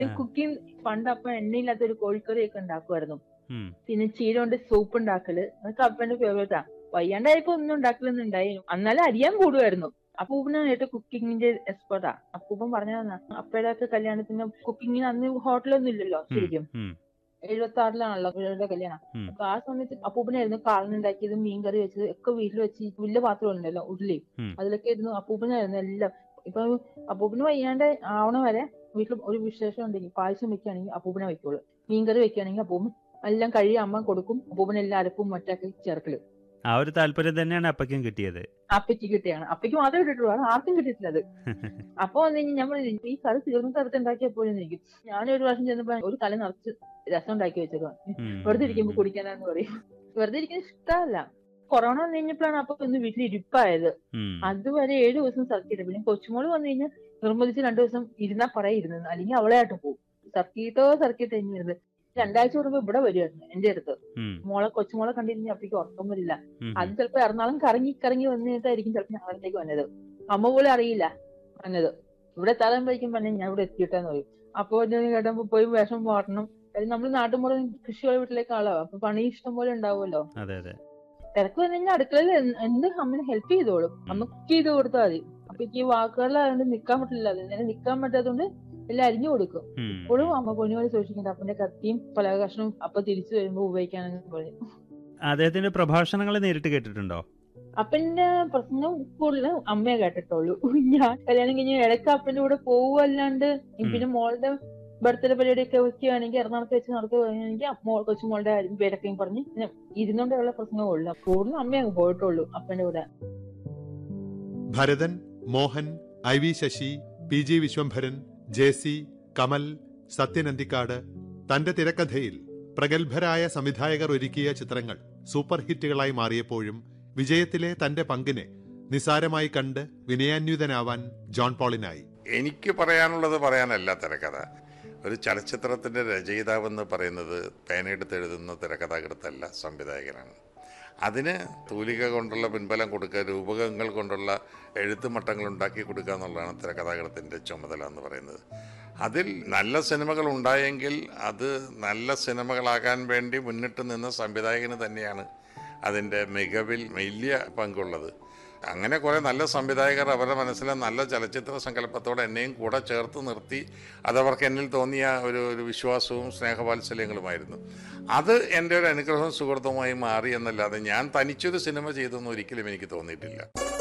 Cooking പണ്ട് അപ്പൊ എണ്ണയില്ലാത്ത ഒരു കോഴിക്കറി ഒക്കെ ഉണ്ടാക്കുമായിരുന്നു ഉം. പിന്നെ ചീര കൊണ്ട് സൂപ്പ് ഉണ്ടാക്കല് അതൊക്കെ അപ്പന്റെ ഫേവറേറ്റാ വയ്യാണ്ടായപ്പോ ഒന്നും ഉണ്ടാക്കലൊന്നുണ്ടായി എന്നാലും അറിയാൻ കൂടുമായിരുന്നു അപ്പൂപ്പന് ഏറ്റവും കുക്കിങ്ങിന്റെ എക്സ്പെർട്ടാ അപ്പൂപ്പൻ പറഞ്ഞു തന്നാ അപ്പയുടെ ഒക്കെ കല്യാണത്തിന് കുക്കിങ്ങിന് അന്ന് ഹോട്ടലൊന്നും ഇല്ലല്ലോ ഉം. ശരിക്കും ഉം. എഴുപത്തി ആറിലാണല്ലോ ഇവരുടെ കല്യാണം ഉം. അപ്പൊ ആ സമയത്ത് അപ്പൂപ്പനായിരുന്നു കാളനുണ്ടാക്കിയത് മീൻകറി വെച്ചത് ഒക്കെ വീട്ടിൽ വെച്ച് വലിയ പാത്രം ഉണ്ടല്ലോ ഉരുളി ഉം. അതിലൊക്കെ ഇരുന്നു അപ്പൂപ്പനായിരുന്നു എല്ലാം ഇപ്പൊ അപ്പൂപ്പന് വയ്യാണ്ട് ആവണ വരെ വീട്ടിൽ ഒരു വിശേഷം ഉണ്ടെങ്കിൽ പായസം വെക്കുകയാണെങ്കിൽ അപ്പൂപ്പനെ വെക്കുള്ളൂ മീൻകറി വെക്കുകയാണെങ്കിൽ അപ്പൂപ്പൻ എല്ലാം കഴുകി അമ്മ കൊടുക്കും അപ്പൂപ്പൻ എല്ലാ അരപ്പും മറ്റൊക്കെ ചേർക്കല് ആ ഒരു താല്പര്യം തന്നെയാണ് അപ്പയ്ക്കും കിട്ടിയത് അപ്പയ്ക്ക് കിട്ടിയാണ് അപ്പയ്ക്ക് മാത്രമേ കിട്ടിയിട്ടുള്ളൂ അത് ആർക്കും കിട്ടിയിട്ടില്ല അത് അപ്പൊ വന്നു കഴിഞ്ഞാൽ ഞാൻ പറഞ്ഞു, ഈ കറി തീർന്ന സ്ഥലത്ത് ഉണ്ടാക്കിയപ്പോഴും എനിക്ക് ഞാൻ ഒരു പ്രാവശ്യം ചെന്നപ്പോ ഒരു കല നിറച്ച് രസം ഉണ്ടാക്കി വെച്ചേക്കുവാ ഉം. വെറുതെ ഇരിക്കുമ്പോ കുടിക്കാനാന്ന് പറയും വെറുതെ ഇരിക്കുന്ന ഇഷ്ടമല്ല കൊറോണ വന്നു കഴിഞ്ഞപ്പോഴാണ് അപ്പൊ ഒന്ന് വീട്ടിൽ ഇരിപ്പായത് ഉം. അതുവരെ ഏഴു ദിവസം സർക്കിട്ട് പിന്നെ കൊച്ചുമോള് വന്നു കഴിഞ്ഞാൽ നിർബന്ധിച്ച് രണ്ടു ദിവസം ഇരുന്നാ പറയാ ഇരുന്നത് അല്ലെങ്കിൽ അവളെ ആയിട്ട് പോകും സർക്കിട്ടോ സർക്കിട്ട് കഴിഞ്ഞിരുന്നത് രണ്ടാഴ്ച കൂടുമ്പോ ഇവിടെ വരുമായിരുന്നു എന്റെ അടുത്ത് ഉം. മോളെ കൊച്ചുമോളെ കണ്ടിരുന്ന അപ്പേക്ക് ഉറക്കം വരില്ല ഉം. അത് ചിലപ്പോ എറണാകുളം കറങ്ങി കറങ്ങി വന്നിട്ടായിരിക്കും ചിലപ്പോ ഞങ്ങളടുത്തേക്ക് വന്നത് അമ്മ പോലും അറിയില്ല വന്നത് ഇവിടെ എത്താതാകുമ്പോഴേക്കും പറഞ്ഞ ഞാൻ ഇവിടെ എത്തിയിട്ടെന്ന് പറയും അപ്പൊ ഞാൻ കേട്ടപ്പോ പോയി വിഷം മാറണം കാര്യം നമ്മൾ നാട്ടുമ്പുറം കൃഷിയുള്ള വീട്ടിലേക്ക് ആളോ അപ്പൊ പണി ഇഷ്ടം പോലെ ഉണ്ടാവുമല്ലോ അതെ അതെ തിരക്ക് വന്നു കഴിഞ്ഞാൽ അടുക്കളയിൽ എന്ത് എന്ത് അമ്മനെ ഹെൽപ്പ് ചെയ്തോളും അമ്മ കുക്ക് ചെയ്ത് കൊടുത്താൽ മതി അപ്പൊ എനിക്ക് ഈ വാക്കുകളിലായതുകൊണ്ട് നിക്കാൻ പറ്റില്ല അതിന് നിക്കാൻ പറ്റാത്തതുകൊണ്ട് എല്ലാം അരിഞ്ഞു കൊടുക്കും ഉം. ഇപ്പോഴും അമ്മ പൊന്നുപോലെ സൂക്ഷിക്കണ്ട അപ്പന്റെ കത്തിയും പല കഷ്ണവും അപ്പൊ തിരിച്ചു വരുമ്പോ ഉപയോഗിക്കാനെന്ന് പറയും അദ്ദേഹത്തിന്റെ പ്രഭാഷണങ്ങൾ നേരിട്ട് കേട്ടിട്ടുണ്ടോ അപ്പന്റെ പ്രശ്നം കൂടുതൽ അമ്മയെ കേട്ടിട്ടുള്ളൂ ഞാൻ കല്യാണം കഴിഞ്ഞ് ഇടയ്ക്ക് അപ്പന്റെ കൂടെ പോവല്ലാണ്ട് പിന്നെ മോളുടെ ബർത്ത്ഡേ പരിപാടിയൊക്കെ വെക്കുകയാണെങ്കിൽ എറണാകുളത്ത് വെച്ച് നടത്തുകയാണെങ്കിൽ മോൾ കൊച്ചുമോളുടെ കാര്യം പേരൊക്കെയും പറഞ്ഞ് പിന്നെ ഇരുന്നോണ്ടുള്ള പ്രശ്നമുള്ളൂ കൂടുതലും അമ്മ അങ്ങ് പോയിട്ടുള്ളൂ അപ്പന്റെ കൂടെ Bharathan Mohan I V Sasi P G Viswambharan J C Kamal Sathyan Anthikad തന്റെ തിരക്കഥയിൽ പ്രഗത്ഭരായ സംവിധായകർ ഒരുക്കിയ ചിത്രങ്ങൾ സൂപ്പർ ഹിറ്റുകളായി മാറിയപ്പോഴും വിജയത്തിലെ തന്റെ പങ്കിനെ നിസാരമായി കണ്ട് വിനയാന്വിതനാവാൻ ജോൺ പോളിനായി എനിക്ക് പറയാനുള്ളത് പറയാനല്ല തിരക്കഥ ഒരു ചലച്ചിത്രത്തിൻ്റെ രചയിതാവെന്ന് പറയുന്നത് പേനയെടുത്ത് എഴുതുന്ന തിരക്കഥാകൃത്തല്ല സംവിധായകനാണ് അതിന് തൂലിക കൊണ്ടുള്ള പിൻബലം കൊടുക്കുക രൂപകങ്ങൾ കൊണ്ടുള്ള എഴുത്തുമട്ടങ്ങൾ ഉണ്ടാക്കി കൊടുക്കുക എന്നുള്ളതാണ് തിരക്കഥാകൃത്തിൻ്റെ ചുമതല എന്ന് പറയുന്നത് അതിൽ നല്ല സിനിമകൾ ഉണ്ടായെങ്കിൽ അത് നല്ല സിനിമകളാകാൻ വേണ്ടി മുന്നിട്ട് നിന്ന സംവിധായകന് തന്നെയാണ് അതിൻ്റെ മികവിൽ വലിയ പങ്കുള്ളത് അങ്ങനെ കുറേ നല്ല സംവിധായകർ അവരുടെ മനസ്സിലെ നല്ല ചലച്ചിത്ര സങ്കല്പത്തോടെ എന്നെയും കൂടെ ചേർത്ത് നിർത്തി അതവർക്ക് എന്നിൽ തോന്നിയ ഒരു ഒരു വിശ്വാസവും സ്നേഹവാത്സല്യങ്ങളുമായിരുന്നു അത് എൻ്റെ ഒരു അനുഗ്രഹവും സുഹൃത്തുമായി മാറി എന്നല്ലാതെ ഞാൻ തനിച്ചൊരു സിനിമ ചെയ്തെന്ന് ഒരിക്കലും എനിക്ക് തോന്നിയിട്ടില്ല